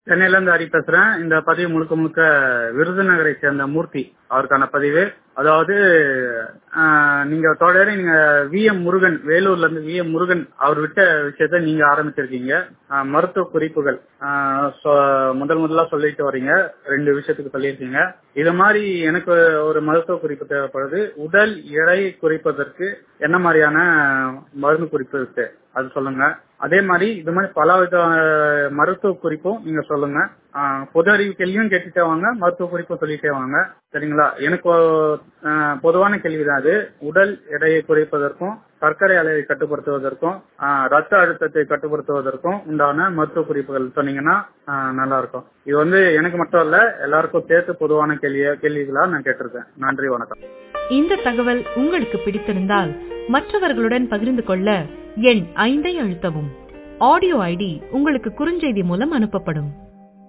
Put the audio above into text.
சென்னையில இருந்து ஹரி பேசுறேன் இந்த பதிவு முழுக்க முழுக்க விருதுநகரை சேர்ந்த மூர்த்தி அவருக்கான பதிவு அதாவது ஆஹ், நீங்க தொடரி நீங்க வி எம் முருகன் வேலூர்ல இருந்து வி எம் முருகன் அவர் விட்ட விஷயத்த நீங்க ஆரம்பிச்சிருக்கீங்க ஆஹ், மருத்துவ குறிப்புகள் ஆஹ், சொ- முதல் முதலா சொல்லிட்டு வர்றீங்க ரெண்டு விஷயத்துக்கு சொல்லியிருக்கீங்க இது மாதிரி எனக்கு ஒரு மருத்துவ குறிப்பு தேவைப்படுது உடல் எடையை குறைப்பதற்கு என்ன மாதிரியான மருந்து குறிப்பு இருக்கு அது சொல்லுங்க அதே மாதிரி இது மாதிரி பல வித ஆஹ், மருத்துவ குறிப்பும் நீங்க சொல்லுங்க ஆஹ், பொது அறிவு கேள்வியும் கேட்டுட்டே வாங்க மருத்துவ குறிப்பும் சொல்லிட்டே வாங்க சரிங்களா எனக்கு ஆஹ், பொதுவான கேள்விதான் அது உடல் எடையை குறைப்பதற்கும் சர்க்கரை அளவை கட்டுப்படுத்துவதற்கும் ஆஹ், ரத்த அழுத்தத்தை கட்டுப்படுத்துவதற்கும் உண்டான மருத்துவ குறிப்புகள் சொன்னீங்கன்னா ஆஹ், நல்லா இருக்கும் இது வந்து எனக்கு மட்டும் இல்ல எல்லாருக்கும் சேர்த்து பொதுவான கேள்வியா கேள்விகளா நான் கேட்டிருக்கேன் நன்றி வணக்கம் இந்த தகவல் உங்களுக்கு பிடித்திருந்தால் மற்றவர்களுடன் பகிர்ந்து கொள்ள எண் ஐந்தை அழுத்தவும் ஆடியோ ஐடி உங்களுக்கு குறுஞ்செய்தி மூலம் அனுப்பப்படும்